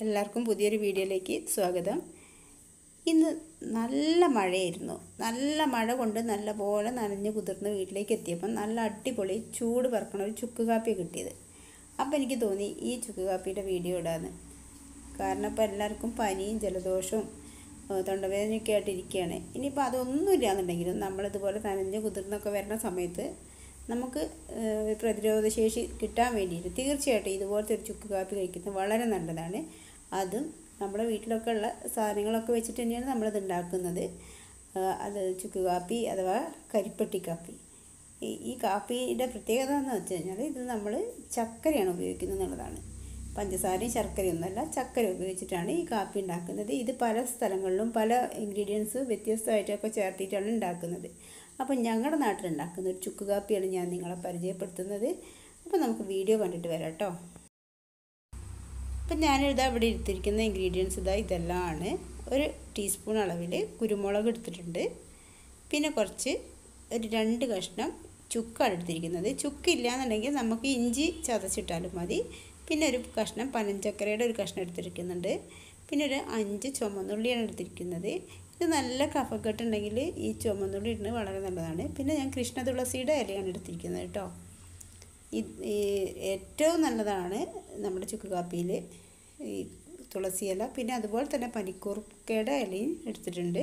എല്ലാവർക്കും പുതിയൊരു വീഡിയോയിലേക്ക് സ്വാഗതം ഇന്ന് നല്ല മഴയായിരുന്നു നല്ല മഴ കൊണ്ട് നല്ലപോലെ നനഞ്ഞ് കുതിർന്ന് വീട്ടിലേക്ക് എത്തിയപ്പം നല്ല അടിപൊളി ചൂട് പറക്കണ ഒരു ചുക്ക് കാപ്പി കിട്ടിയത് അപ്പോൾ എനിക്ക് തോന്നി ഈ ചുക്ക് കാപ്പിയുടെ വീഡിയോ ഇടാന്ന് കാരണം ഇപ്പോൾ എല്ലാവർക്കും പനിയും ജലദോഷവും ഏഹ് തൊണ്ടവേദനയൊക്കെ ആയിട്ട് ഇരിക്കുകയാണ് ഇനിയിപ്പോൾ അതൊന്നും ഇല്ലാന്നുണ്ടെങ്കിലും നമ്മളിതുപോലെ നനഞ്ഞ് കുതിർന്നൊക്കെ വരുന്ന സമയത്ത് നമുക്ക് ഏഹ് പ്രതിരോധശേഷി കിട്ടാൻ വേണ്ടിയിട്ട് തീർച്ചയായിട്ടും ഇതുപോലത്തെ ഒരു ചുക്ക് കാപ്പി കഴിക്കുന്നത് വളരെ നല്ലതാണ് അതും നമ്മുടെ വീട്ടിലൊക്കെ ഉള്ള സാധനങ്ങളൊക്കെ വെച്ചിട്ട് തന്നെയാണ് നമ്മളിത് ഉണ്ടാക്കുന്നത് ഏഹ് അത് ചുക്ക് കാപ്പി അഥവാ കരിപ്പട്ടി കാപ്പി ഈ ഈ കാപ്പിയുടെ പ്രത്യേകത എന്ന് വെച്ച് കഴിഞ്ഞാൽ ഇത് നമ്മൾ ചക്കരയാണ് ഉപയോഗിക്കുന്നത് എന്നുള്ളതാണ് പഞ്ചസാരയും ശർക്കരയൊന്നുമല്ല ചക്കര ഉപയോഗിച്ചിട്ടാണ് ഈ കാപ്പി ഉണ്ടാക്കുന്നത് ഇത് പല സ്ഥലങ്ങളിലും പല ഇൻഗ്രീഡിയൻസ് വ്യത്യസ്തമായിട്ടൊക്കെ ചേർത്തിട്ടാണ് ഉണ്ടാക്കുന്നത് അപ്പം ഞങ്ങളുടെ നാട്ടിലുണ്ടാക്കുന്ന ഒരു ചുക്ക് കാപ്പിയാണ് ഞാൻ നിങ്ങളെ പരിചയപ്പെടുത്തുന്നത് അപ്പോൾ നമുക്ക് വീഡിയോ കണ്ടിട്ട് വരാം കേട്ടോ അപ്പം ഞാനിതാ ഇവിടെ എടുത്തിരിക്കുന്ന ഇൻഗ്രീഡിയൻസ് ഇതാ ഇതെല്ലാം ആണ് ഒരു ടീസ്പൂൺ അളവിൽ കുരുമുളക് എടുത്തിട്ടുണ്ട് പിന്നെ കുറച്ച് ഒരു രണ്ട് കഷ്ണം ചുക്കാണ് എടുത്തിരിക്കുന്നത് ചുക്കില്ല എന്നുണ്ടെങ്കിൽ നമുക്ക് ഇഞ്ചി ചതച്ചിട്ടാലും മതി പിന്നെ ഒരു കഷ്ണം പനഞ്ചക്കരയുടെ ഒരു കഷ്ണം എടുത്തിരിക്കുന്നുണ്ട് പിന്നെ ഒരു അഞ്ച് ചുമന്നുള്ളിയാണ് എടുത്തിരിക്കുന്നത് ഇത് നല്ല കഫക്കെട്ട് ഉണ്ടെങ്കിൽ ഈ ചുമന്നുള്ളി ഇടുന്നത് വളരെ നല്ലതാണ് പിന്നെ ഞാൻ കൃഷ്ണ തുളസിയുടെ ഇലയാണ് എടുത്തിരിക്കുന്നത് കേട്ടോ ഈ ഏറ്റവും നല്ലതാണ് നമ്മുടെ ചുക്ക് കാപ്പിയിൽ ഈ തുളസി ഇല പിന്നെ അതുപോലെ തന്നെ പനിക്കൂർക്കയുടെ ഇലയും എടുത്തിട്ടുണ്ട്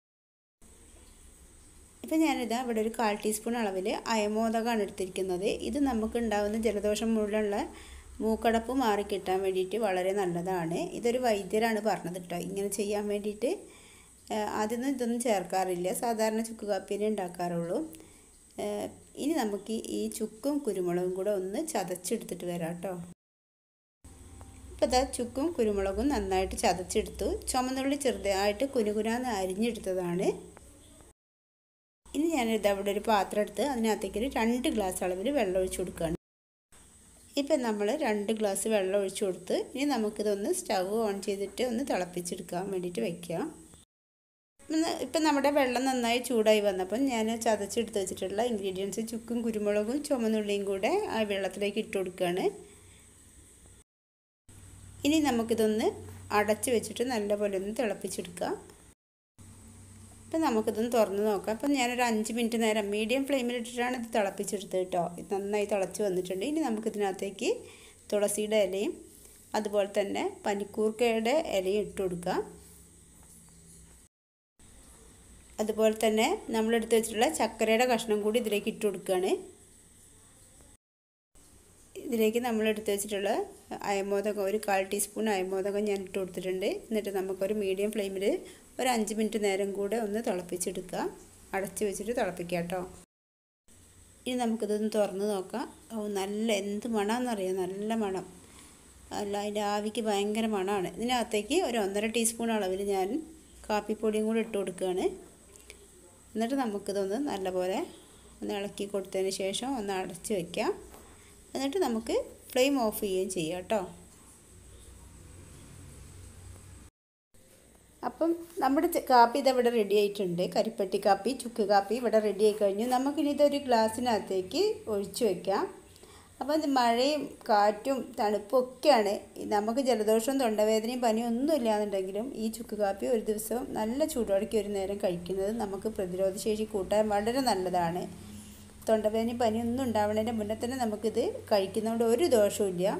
ഇപ്പം ഞാനിതാ ഇവിടെ ഒരു കാൽ ടീസ്പൂൺ അളവിൽ അയമോദകമാണ് എടുത്തിരിക്കുന്നത് ഇത് നമുക്ക് ഉണ്ടാകുന്ന ജലദോഷം മുഴുവനുള്ള മൂക്കടപ്പ് മാറിക്കിട്ടാൻ വേണ്ടിയിട്ട് വളരെ നല്ലതാണ് ഇതൊരു വൈദ്യരാണ് പറഞ്ഞത് കേട്ടോ ഇങ്ങനെ ചെയ്യാൻ വേണ്ടിയിട്ട് ആദ്യമൊന്നും ഇതൊന്നും ചേർക്കാറില്ല സാധാരണ ചുക്ക് കാപ്പിനെ ഉണ്ടാക്കാറുള്ളൂ ഇനി നമുക്ക് ഈ ചുക്കും കുരുമുളകും കൂടെ ഒന്ന് ചതച്ചെടുത്തിട്ട് വരാം കേട്ടോ ഇപ്പോൾ ഇതാ ചുക്കും കുരുമുളകും നന്നായിട്ട് ചതച്ചെടുത്തു ചുമന്നുള്ളി ചെറുതായിട്ട് കുനുകുനാന്ന് അരിഞ്ഞെടുത്തതാണ് ഇനി ഞാനിത് അവിടെ ഒരു പാത്രം എടുത്ത് അതിനകത്തേക്ക് ഒരു രണ്ട് ഗ്ലാസ് അളവിൽ വെള്ളം ഒഴിച്ചു കൊടുക്കുകയാണ് ഇപ്പം നമ്മൾ രണ്ട് ഗ്ലാസ് വെള്ളം ഒഴിച്ചു കൊടുത്ത് ഇനി നമുക്കിതൊന്ന് സ്റ്റവ് ഓൺ ചെയ്തിട്ട് ഒന്ന് തിളപ്പിച്ചെടുക്കാൻ വേണ്ടിയിട്ട് വയ്ക്കാം ഇപ്പം നമ്മുടെ വെള്ളം നന്നായി ചൂടായി വന്നപ്പം ഞാൻ ചതച്ചെടുത്ത് വെച്ചിട്ടുള്ള ഇൻഗ്രീഡിയൻസ് ചുക്കും കുരുമുളകും ചുമന്നുള്ളിയും കൂടെ ആ വെള്ളത്തിലേക്ക് ഇട്ട് കൊടുക്കുകയാണ് ഇനി നമുക്കിതൊന്ന് അടച്ച് വെച്ചിട്ട് നല്ലപോലെ ഒന്ന് തിളപ്പിച്ചെടുക്കാം ഇപ്പം നമുക്കിതൊന്ന് തുറന്ന് നോക്കാം അപ്പം ഞാനൊരു അഞ്ച് മിനിറ്റ് നേരം മീഡിയം ഫ്ലെയിമിലിട്ടിട്ടാണ് ഇത് തിളപ്പിച്ചെടുത്തത് കേട്ടോ ഇത് നന്നായി തിളച്ച് വന്നിട്ടുണ്ട് ഇനി നമുക്കിതിനകത്തേക്ക് തുളസിയുടെ ഇലയും അതുപോലെ തന്നെ പനിക്കൂർക്കയുടെ ഇലയും ഇട്ട് കൊടുക്കാം അതുപോലെ തന്നെ നമ്മളെടുത്ത് വെച്ചിട്ടുള്ള ചക്കരയുടെ കഷ്ണം കൂടി ഇതിലേക്ക് ഇട്ട് കൊടുക്കുകയാണ് ഇതിലേക്ക് നമ്മൾ എടുത്ത് വെച്ചിട്ടുള്ള അയമോദകം ഒരു കാൽ ടീസ്പൂൺ അയമോദകം ഞാൻ ഇട്ട് കൊടുത്തിട്ടുണ്ട് എന്നിട്ട് നമുക്കൊരു മീഡിയം ഫ്ലെയിമിൽ ഒരു അഞ്ച് മിനിറ്റ് നേരം കൂടെ ഒന്ന് തിളപ്പിച്ചെടുക്കുക അടച്ച് വെച്ചിട്ട് തിളപ്പിക്കുക കേട്ടോ ഇനി നമുക്കിതൊന്ന് തുറന്ന് നോക്കാം ഓ നല്ല എന്ത് മണമെന്നറിയാം നല്ല മണം അല്ല അതിൻ്റെ ആവിക്ക് ഭയങ്കര മണമാണ് ഇതിനകത്തേക്ക് ഒരു ഒന്നര ടീസ്പൂൺ അളവിൽ ഞാൻ കാപ്പിപ്പൊടിയും കൂടി ഇട്ട് കൊടുക്കുകയാണ് എന്നിട്ട് നമുക്കിതൊന്ന് നല്ലപോലെ ഒന്ന് ഇളക്കി കൊടുത്തതിന് ശേഷം ഒന്ന് അടച്ച് വയ്ക്കാം എന്നിട്ട് നമുക്ക് ഫ്ലെയിം ഓഫ് ചെയ്യുകയും ചെയ്യാം കേട്ടോ അപ്പം നമ്മുടെ കാപ്പി ഇതവിടെ റെഡി ആയിട്ടുണ്ട് കരിപ്പട്ടി കാപ്പി ചുക്ക് കാപ്പി ഇവിടെ റെഡി ആയി കഴിഞ്ഞു നമുക്കിനി ഇതൊരു ഗ്ലാസ്സിനകത്തേക്ക് ഒഴിച്ചു വെക്കാം അപ്പം മഴയും കാറ്റും തണുപ്പും ഒക്കെയാണ് നമുക്ക് ജലദോഷവും തൊണ്ടവേദനയും പനിയും ഒന്നും ഇല്ലാന്നുണ്ടെങ്കിലും ഈ ചുക്ക് കാപ്പി ഒരു ദിവസം നല്ല ചൂടോടക്കി ഒരു നേരം കഴിക്കുന്നത് നമുക്ക് പ്രതിരോധശേഷി കൂട്ടാൻ വളരെ നല്ലതാണ് തൊണ്ടവേദനയും പനിയൊന്നും ഉണ്ടാവുന്നതിൻ്റെ മുന്നേ തന്നെ നമുക്കിത് കഴിക്കുന്നതുകൊണ്ട് ഒരു ദോഷവും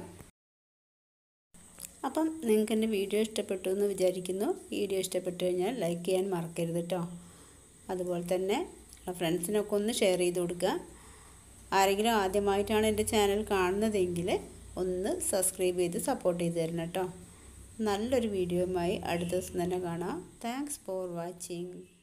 അപ്പം നിങ്ങൾക്ക് എൻ്റെ വീഡിയോ ഇഷ്ടപ്പെട്ടു എന്ന് വിചാരിക്കുന്നു വീഡിയോ ഇഷ്ടപ്പെട്ടു കഴിഞ്ഞാൽ ലൈക്ക് ചെയ്യാൻ മറക്കരുത് കേട്ടോ അതുപോലെ തന്നെ ഫ്രണ്ട്സിനൊക്കെ ഒന്ന് ഷെയർ ചെയ്ത് കൊടുക്കുക ആരെങ്കിലും ആദ്യമായിട്ടാണ് എൻ്റെ ചാനൽ കാണുന്നതെങ്കിൽ ഒന്ന് സബ്സ്ക്രൈബ് ചെയ്ത് സപ്പോർട്ട് ചെയ്ത് തരണം കേട്ടോ നല്ലൊരു വീഡിയോയുമായി അടുത്ത ദിവസം തന്നെ കാണാം താങ്ക്സ് ഫോർ വാച്ചിങ്